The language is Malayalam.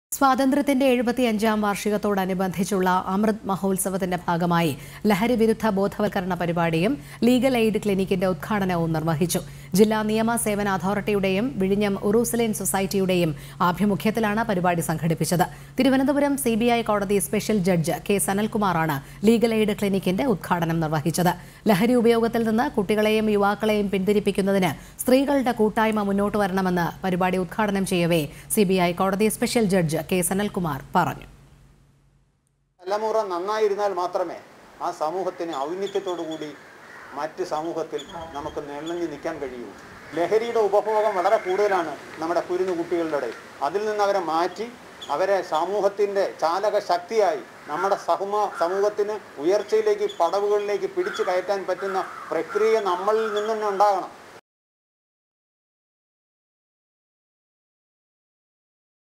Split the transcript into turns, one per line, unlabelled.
സ്വാതന്ത്ര്യത്തിന്റെ എഴുപത്തിയഞ്ചാം വാർഷികത്തോടനുബന്ധിച്ചുള്ള അമൃത് മഹോത്സവത്തിന്റെ ഭാഗമായി ലഹരി വിരുദ്ധ ബോധവൽക്കരണ പരിപാടിയും ലീഗൽ എയ്ഡ് ക്ലിനിക്കിന്റെ ഉദ്ഘാടനവും നിർവഹിച്ചു ജില്ലാ നിയമ സേവന അതോറിറ്റിയുടെയും വിഴിഞ്ഞം ഉറൂസലേൻ സൊസൈറ്റിയുടെയും ആഭിമുഖ്യത്തിലാണ് പരിപാടി സംഘടിപ്പിച്ചത് തിരുവനന്തപുരം സിബിഐ കോടതി സ്പെഷ്യൽ ജഡ്ജ് കെ സനൽകുമാറാണ് ലീഗൽ എയ്ഡ് ക്ലിനിക്കിന്റെ ഉദ്ഘാടനം നിർവഹിച്ചത് ലഹരി ഉപയോഗത്തിൽ നിന്ന് കുട്ടികളെയും യുവാക്കളെയും പിന്തിരിപ്പിക്കുന്നതിന് സ്ത്രീകളുടെ കൂട്ടായ്മ മുന്നോട്ട് വരണമെന്ന് പരിപാടി ഉദ്ഘാടനം ചെയ്യവേ സിബിഐ കോടതി സ്പെഷ്യൽ ജഡ്ജ് കെ സനൽകുമാർ പറഞ്ഞു
തലമുറ നന്നായിരുന്നാൽ മാത്രമേ ആ സമൂഹത്തിന് ഔന്നിത്യത്തോടു കൂടി മറ്റ് സമൂഹത്തിൽ നമുക്ക് നിഴഞ്ഞു നിൽക്കാൻ കഴിയൂ ലഹരിയുടെ ഉപഭോഗം വളരെ കൂടുതലാണ് നമ്മുടെ കുരുന്നു കുട്ടികളുടെ ഇടയിൽ അതിൽ നിന്ന് അവരെ മാറ്റി അവരെ സമൂഹത്തിൻ്റെ ചാലക ശക്തിയായി നമ്മുടെ സഹമ സമൂഹത്തിന് ഉയർച്ചയിലേക്ക് പടവുകളിലേക്ക് പിടിച്ചു കയറ്റാൻ പറ്റുന്ന പ്രക്രിയ നമ്മളിൽ നിന്നും തന്നെ ഉണ്ടാകണം